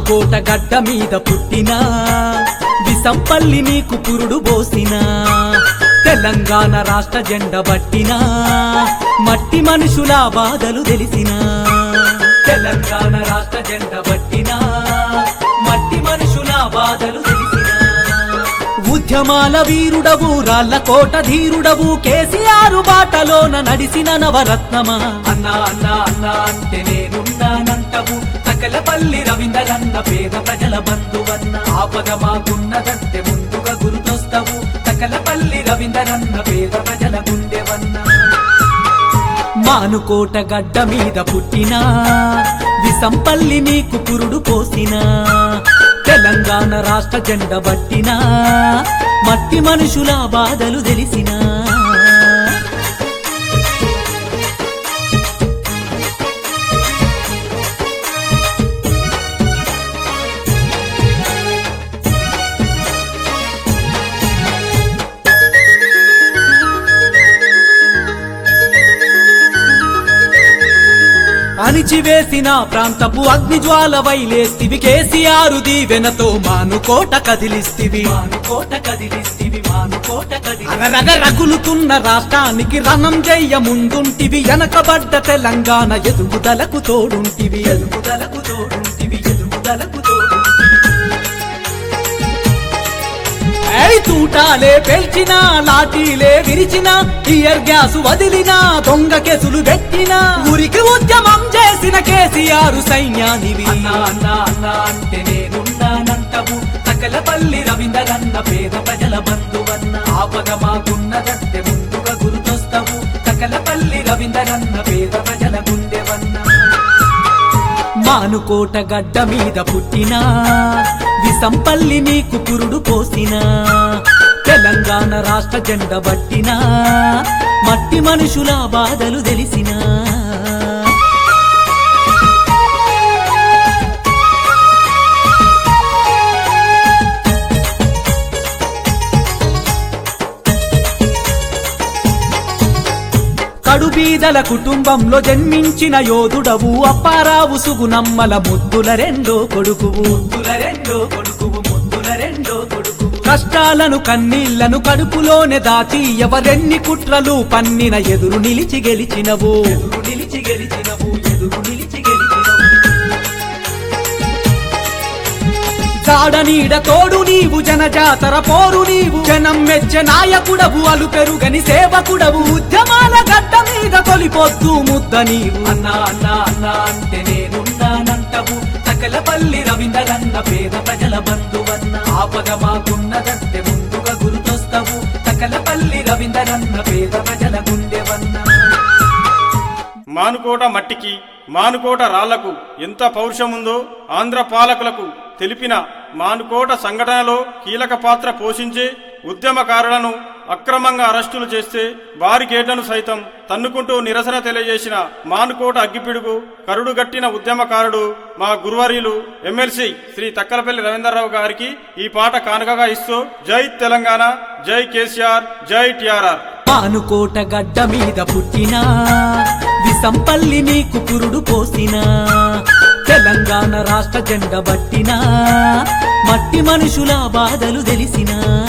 మానుకోట గడ్డ మీద పుట్టినా విసంపల్లి నీకు పురుడు పోసినా తెలంగాణ రాష్ట్ర జెండ బట్టినా మట్టి మనుషుల బాధలు తెలిసినా తెలంగాణ రాష్ట్ర జెండ బట్టినా మట్టి మనుషుల బాధలు తెలిసినా ఉద్యమాల వీరుడవు రాళ్ళ కోట ధీరుడవు కేసీఆర్ బాటలోన నడిసిన నవరత్నమా అన్నా అన్నా అన్నా అంటే నేనున్నానంటవు సకలపల్లి రవీంద్రన్న పేద ప్రజల బంధువన్న ఆపద మాకున్నదంటే ముందుగా గుర్తొస్తావు సకలపల్లి రవీంద్రన్న పేద ప్రజల గుండెవన్న మానుకోట గడ్డ మీద పుట్టినా విసంపల్లి నీకు పురుడు పోసినా తెలంగాణ రాష్ట్ర జెండ బట్టినా మట్టి మనుషుల బాధలు తెలిసినా అణిచివేసిన ప్రాంతపు అగ్నిజ్వాల వైలేస్తివి కేసీఆర్ దీవెనతో మానుకోట కదిలిస్తివి మానుకోట కదిలిస్తివి మానుకోట కదిలి రగులుతున్న రాష్ట్రానికి రణం చెయ్య ముందుంటివి వెనకబడ్డ తెలంగాణ ఎదుగుదలకు తోడుంటివి ఎదుగుదలకు తోడుంటివి ఎదుగుదలకు తోడుంటివి ఏయ్ తూటాలే పేల్చినా లాఠీలే విరిచినా టియర్ గ్యాస్ వదిలినా దొంగ కేసులు పెట్టినా ఊరికి ఉద్యమం చేసిన కేసీఆర్ సైన్యానివి అన్నా అన్నా అన్నా అంటే నేనున్నానంటవు సకలపల్లి రవీంద్రన్న పేద ప్రజల బంధువన్న ఆపద మాకున్నదంటే ముందుగా గుర్తొస్తావు సకలపల్లి రవీంద్రన్న పేద ప్రజల గుండెవన్న మానుకోట గడ్డ మీద పుట్టినా విసంపల్లి నీకు పురుడు పోసినా తెలంగాణ రాష్ట్ర జెండ బట్టినా మట్టి మనుషుల బాధలు తెలిసినా కడుబీదల కుటుంబంలో జన్మించిన యోధుడవు అప్పారావు సుగునమ్మల ముద్దుల రెండో కొడుకువు ముద్దుల రెండో కొడుకువు ముద్దుల రెండో కొడుకువు కష్టాలను కన్నీళ్లను కడుపులోనే దాచి ఎవరెన్ని కుట్రలు పన్నిన ఎదురు నిలిచి గెలిచినవు ఎదురు నిలిచి గెలిచినవు ఎదురు నిలిచి గెలిచినవు జాడ నీడ తోడు నీవు జన జాతర పోరు నీవు జనం మెచ్చ నాయకుడవు అలు పెరుగని సేవకుడవు ఉద్యమాల గడ్డ మీద తొలిపొద్దు ముద్ద నీవు అన్నా అన్నా అన్నా అంటే నేనున్నానంటవు సకలపల్లి రవీంద్రన్న పేద ప్రజల బంధువన్న ఆపద మాకున్నదంటే ముందుగా గుర్తొస్తావు సకలపల్లి రవీంద్రన్న పేద ప్రజల గుండెవన్న మానుకోట మట్టికి మానుకోట రాళ్లకు ఎంత పౌరుషముందో ఆంధ్ర పాలకులకు తెలిపిన మానుకోట సంఘటనలో కీలక పాత్ర పోషించే ఉద్యమకారులను అక్రమంగా అరెస్టులు చేస్తే బారికేడ్లను సైతం తన్నుకుంటూ నిరసన తెలియజేసిన మానుకోట అగ్గిపిడుగు కరుడుగట్టిన ఉద్యమకారుడు మా గురువర్యులు ఎమ్మెల్సీ శ్రీ తక్కలపల్లి రవీంద్రరావు గారికి ఈ పాట కానుకగా ఇస్తూ జై తెలంగాణ జై కేసీఆర్ జై టిఆర్ఆర్ పానుకోట గడ్డ మీద పుట్టినా విసంపల్లి నీకు పురుడు పోసినా తెలంగాణ రాష్ట్ర జెండ బట్టినా మట్టి మనుషుల బాధలు తెలిసినా